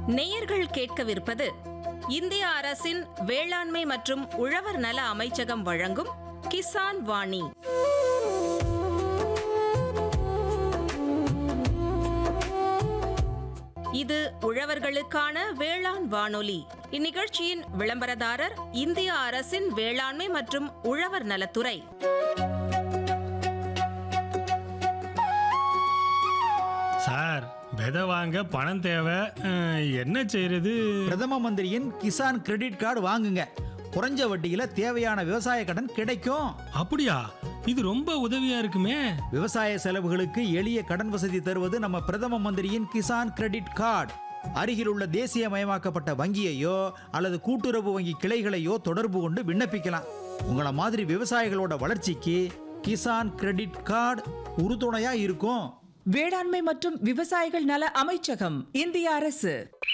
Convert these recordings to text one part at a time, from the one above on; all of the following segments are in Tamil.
நேயர்கள் கேட்கவிருப்பது இந்திய அரசின் வேளாண்மை மற்றும் உழவர் நல அமைச்சகம் வழங்கும் கிசான் வாணி இது உழவர்களுக்கான வேளாண் வானொலி இந்நிகழ்ச்சியின் விளம்பரதாரர் இந்திய அரசின் வேளாண்மை மற்றும் உழவர் நலத்துறை சார் விதை வாங்க பணம் தேவை அஹ், என்ன செய்யறது பிரதம மந்திரியின் கிசான் கிரெடிட் கார்டு வாங்குங்க குறைஞ்ச வட்டியில தேவையான விவசாய கடன் கிடைக்கும் அப்படியா இது ரொம்ப உதவியா இருக்குமே விவசாய செலவுகளுக்கு எளிய கடன் வசதி தருவது நம்ம பிரதம மந்திரியின் கிசான் கிரெடிட் கார்டு அருகில் உள்ள தேசியமயமாக்கப்பட்ட வங்கியையோ அல்லது கூட்டுறவு வங்கி கிளைகளையோ தொடர்பு கொண்டு விண்ணப்பிக்கலாம் உங்கள மாதிரி விவசாயிகளோட வளர்ச்சிக்கு கிசான் கிரெடிட் கார்டு உறுதுணையா இருக்கும் வேளாண்மை மற்றும் விவசாயிகள் நல அமைச்சகம் இந்திய அரசு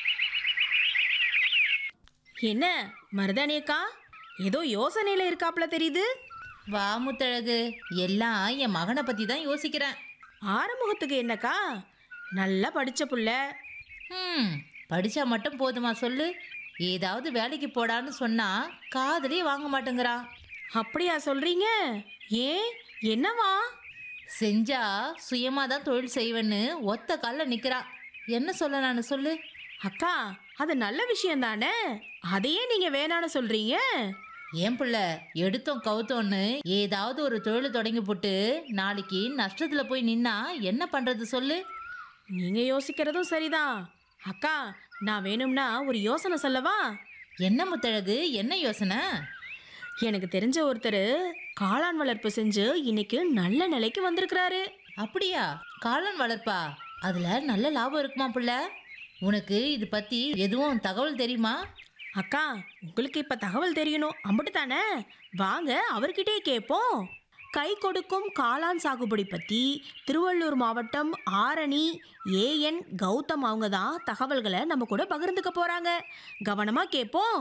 என்ன மருதானியக்கா ஏதோ யோசனையில இருக்காப்ல தெரியுது வா முத்தழகு எல்லாம் என் மகனை பற்றி தான் யோசிக்கிறேன் ஆறுமுகத்துக்கு என்னக்கா நல்லா படிச்ச புள்ள ம் படித்தா மட்டும் போதுமா சொல்லு ஏதாவது வேலைக்கு போடான்னு சொன்னா காதலே வாங்க மாட்டேங்கிறான் அப்படியா சொல்றீங்க ஏன் என்னவா செஞ்சா சுயமாக தான் தொழில் செய்வேன்னு ஒத்த காலில் நிற்கிறான் என்ன சொல்ல நான் சொல்லு அக்கா அது நல்ல விஷயம் தானே அதையே நீங்க வேணான்னு சொல்றீங்க ஏன் புள்ள எடுத்தோம் கவுத்தோன்னு ஏதாவது ஒரு தொழில் தொடங்கி போட்டு நாளைக்கு நஷ்டத்தில் போய் நின்னா என்ன பண்ணுறது சொல்லு நீங்க யோசிக்கிறதும் சரிதான் அக்கா நான் வேணும்னா ஒரு யோசனை சொல்லவா என்ன முத்தழகு என்ன யோசனை எனக்கு தெரிஞ்ச ஒருத்தர் காளான் வளர்ப்பு செஞ்சு இன்னைக்கு நல்ல நிலைக்கு வந்திருக்கிறாரு அப்படியா காளான் வளர்ப்பா அதில் நல்ல லாபம் இருக்குமா புள்ள உனக்கு இது பற்றி எதுவும் தகவல் தெரியுமா அக்கா உங்களுக்கு இப்ப தகவல் தெரியணும் அம்பிட்டு தானே வாங்க அவர்கிட்டயே கேட்போம் கை கொடுக்கும் காளான் சாகுபடி பத்தி திருவள்ளூர் மாவட்டம் ஆரணி ஏஎன் கௌதம் அவங்க தான் தகவல்களை நம்ம கூட பகிர்ந்துக்க போறாங்க கவனமா கேட்போம்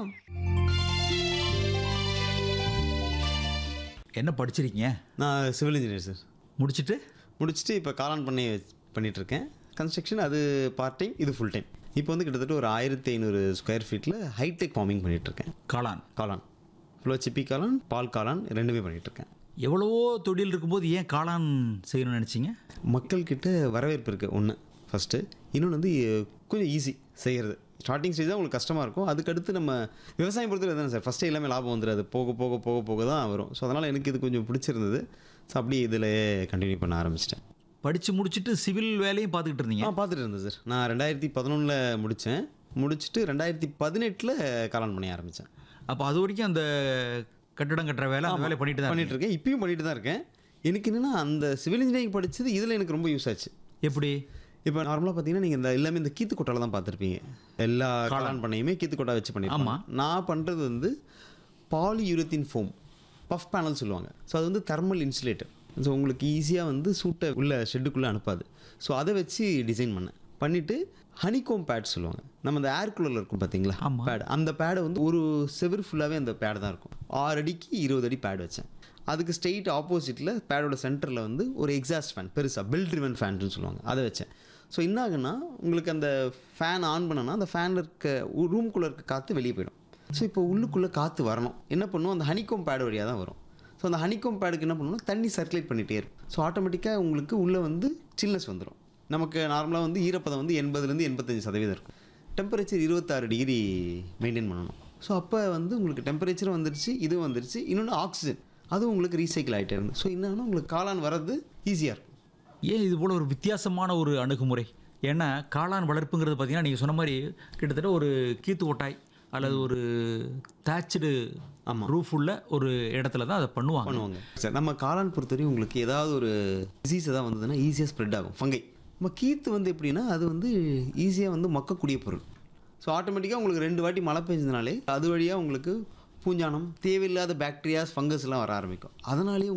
என்ன படிச்சிருக்கீங்க நான் சிவில் இன்ஜினியர் சார் முடிச்சிட்டு முடிச்சுட்டு இப்போ காளான் பண்ணை பண்ணிகிட்ருக்கேன் கன்ஸ்ட்ரக்ஷன் அது பார்ட் டைம் இது ஃபுல் டைம் இப்போ வந்து கிட்டத்தட்ட ஒரு ஆயிரத்தி ஐநூறு ஸ்கொயர் ஃபீட்டில் ஹைடெக் ஃபார்மிங் பண்ணிகிட்ருக்கேன் காளான் காளான் ஃபுல்லாக சிப்பி காளான் பால் காளான் ரெண்டுமே பண்ணிகிட்ருக்கேன் எவ்வளவோ தொழில் இருக்கும்போது ஏன் காளான் செய்யணும்னு நினச்சிங்க மக்கள்கிட்ட வரவேற்பு இருக்குது ஒன்று ஃபஸ்ட்டு இன்னொன்று வந்து அஹ், கொஞ்சம் ஈஸி செய்கிறது ஸ்டார்டிங் ஸ்டேஜ் தான் உங்களுக்கு கஷ்டமாக இருக்கும் அதுக்கடுத்து நம்ம விவசாயம் பொறுத்தவரை தானே சார் ஃபஸ்ட்டு எல்லாமே லாபம் வந்துடாது போக போக போக போக தான் வரும் ஸோ அதனால் எனக்கு இது கொஞ்சம் பிடிச்சிருந்தது ஸோ அப்படியே இதில் கண்டினியூ பண்ண ஆரம்பிச்சிட்டேன் படித்து முடிச்சுட்டு சிவில் வேலையும் பார்த்துக்கிட்டு இருந்தீங்க ஆ பார்த்துட்டு இருந்தேன் சார் நான் ரெண்டாயிரத்தி பதினொன்றில் முடித்தேன் முடிச்சுட்டு ரெண்டாயிரத்தி பதினெட்டில் காலான் பண்ணி ஆரம்பித்தேன் அப்போ அது வரைக்கும் அந்த கட்டடம் கட்டுற வேலை அந்த வேலை பண்ணிட்டு தான் பண்ணிட்டு இருக்கேன் இப்பயும் பண்ணிட்டு தான் இருக்கேன் எனக்கு என்னென்னா அந்த சிவில் இன்ஜினியரிங் படிச்சது இதில் எனக்கு ரொம்ப யூஸ் ஆச்சு எப்படி இப்போ நார்மலாக பார்த்தீங்கன்னா நீங்கள் இந்த எல்லாமே இந்த கீத்து கொட்டால தான் பார்த்துருப்பீங்க எல்லா காளான் பண்ணையுமே கீத்து கொட்டா வச்சு பண்ணிருப்பாங்க ஆமா. நான் பண்ணுறது வந்து பாலியூரத்தின் ஃபோம் பஃப் பேனல் சொல்லுவாங்க ஸோ அது வந்து தெர்மல் இன்சுலேட்டர் ஸோ உங்களுக்கு ஈஸியாக வந்து சூட்டை உள்ள ஷெட்டுக்குள்ளே அனுப்பாது ஸோ அதை வச்சு டிசைன் பண்ணேன் பண்ணிவிட்டு ஹனிகோம் பேட் சொல்லுவாங்க நம்ம அந்த ஏர் கூலரில் இருக்கும் பார்த்தீங்களா ஆமா. பேட் அந்த பேடை வந்து ஒரு செவர் ஃபுல்லாகவே அந்த பேட் தான் இருக்கும் ஆறு அடிக்கு இருபது அடி பேட் வச்சேன் அதுக்கு ஸ்ட்ரெயிட் ஆப்போசிட்டில் பேடோட சென்டரில் வந்து ஒரு எக்ஸாஸ்ட் ஃபேன் பெருசாக பெல் ட்ரிவன் ஃபேன்னு சொல்லுவாங்க அதை வச்சேன் ஸோ என்ன ஆகுன்னா உங்களுக்கு அந்த ஃபேன் ஆன் பண்ணனா அந்த ஃபேனில் இருக்க ரூம்குள்ளே இருக்க காற்று வெளியே போயிடும் ஸோ இப்போ உள்ளுக்குள்ளே காற்று வரணும் என்ன பண்ணும் அந்த ஹனிகோம் பேட் வழியாக தான் வரும் ஸோ அந்த ஹனிகோம் பேடுக்கு என்ன பண்ணணும் தண்ணி சர்க்குலேட் பண்ணிகிட்டே இருக்கும் ஸோ ஆட்டோமேட்டிக்காக உங்களுக்கு உள்ளே வந்து சில்னஸ் வந்துடும் நமக்கு நார்மலாக வந்து ஈரப்பதம் வந்து எண்பதுலேருந்து எண்பத்தஞ்சு சதவீதம் இருக்கும் டெம்பரேச்சர் இருபத்தாறு டிகிரி மெயின்டைன் பண்ணணும் ஸோ அப்போ வந்து உங்களுக்கு டெம்பரேச்சரும் வந்துருச்சு இதுவும் வந்துருச்சு இன்னொன்று ஆக்சிஜன் அதுவும் உங்களுக்கு ரீசைக்கிள் ஆகிட்டே இருந்து ஸோ என்னன்னா உங்களுக்கு காளான் வர்றது ஈஸியாக இருக்கும் ஏன் இது போல் ஒரு வித்தியாசமான ஒரு அணுகுமுறை ஏன்னா காளான் வளர்ப்புங்கிறது பார்த்தீங்கன்னா நீங்கள் சொன்ன மாதிரி கிட்டத்தட்ட ஒரு கீத்து கொட்டாய் அல்லது ஒரு தேய்ச்சடு ஆமா. ரூஃப் உள்ள ஒரு இடத்துல தான் அதை பண்ணுவாங்க பண்ணுவாங்க சார் நம்ம காளான் பொறுத்தவரையும் உங்களுக்கு ஏதாவது ஒரு டிசீஸ் ஏதாவது வந்ததுன்னா ஈஸியாக ஸ்ப்ரெட் ஆகும் ஃபங்கை நம்ம கீத்து வந்து எப்படின்னா அது வந்து ஈஸியாக வந்து மக்கக்கூடிய பொருள் ஸோ ஆட்டோமேட்டிக்காக உங்களுக்கு ரெண்டு வாட்டி மழை பெஞ்சதுனாலே அது வழியாக உங்களுக்கு பூஞ்சானம் தேவையில்லாத பாக்டீரியாஸ் ஃபங்கஸ்லாம் வர ஆரம்பிக்கும் அதனாலேயே